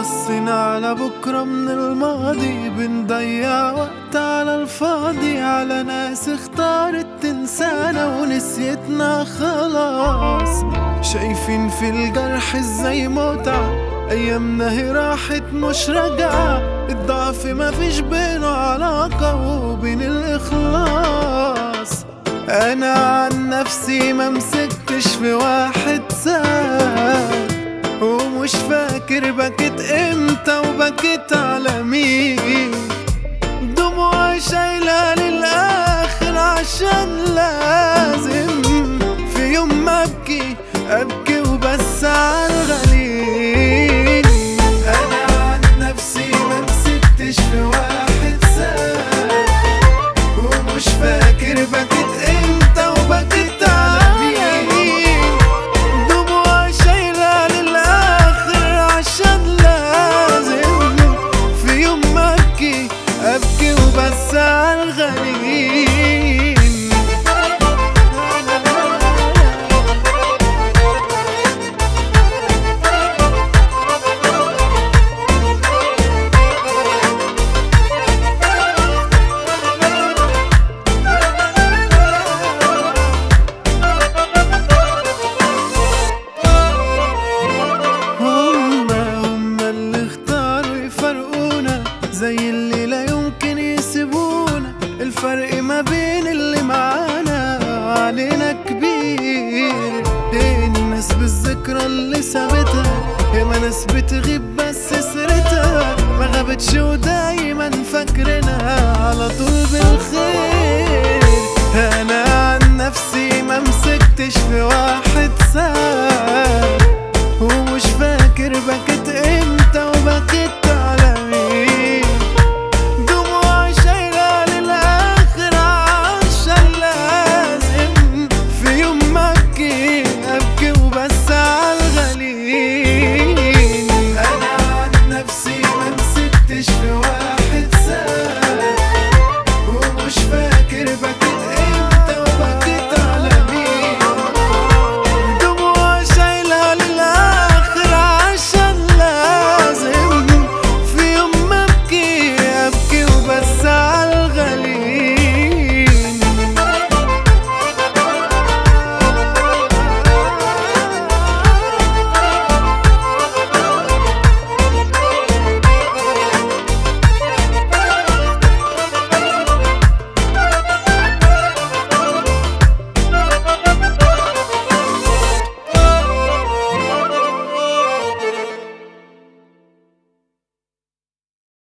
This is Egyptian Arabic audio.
بصينا على بكرة من الماضي بنضيع وقت على الفاضي على ناس اختارت تنسانا ونسيتنا خلاص شايفين في الجرح ازاي متعة ايامنا هي راحت مش راجعة الضعف ما فيش بينه علاقة وبين الاخلاص انا عن نفسي ما مسكتش في واحد ساب ومش فاكر بكيت امتى وبكيت على مين دموع شايلة للآخر عشان لازم في يوم ما أبكي أبكي وبس على الغليل أنا عن نفسي ما مسكتش في واحد ساب ومش فاكر بكيت امتى وبكيت على مين دموع شايلة للآخر عشان لازم في يوم ما أبكي أبكي وبس على الغنيين هما هما اللي اختاروا يفرقونا زي اللي لا يمكن يسيبونا الفرق ما بين اللي معانا علينا كبير بين الناس بالذكرى اللي سابتها ياما ناس بتغيب بس سيرتها ما غابتش ودايما فاكرنا على طول بالخير انا عن نفسي ما مسكتش في وعي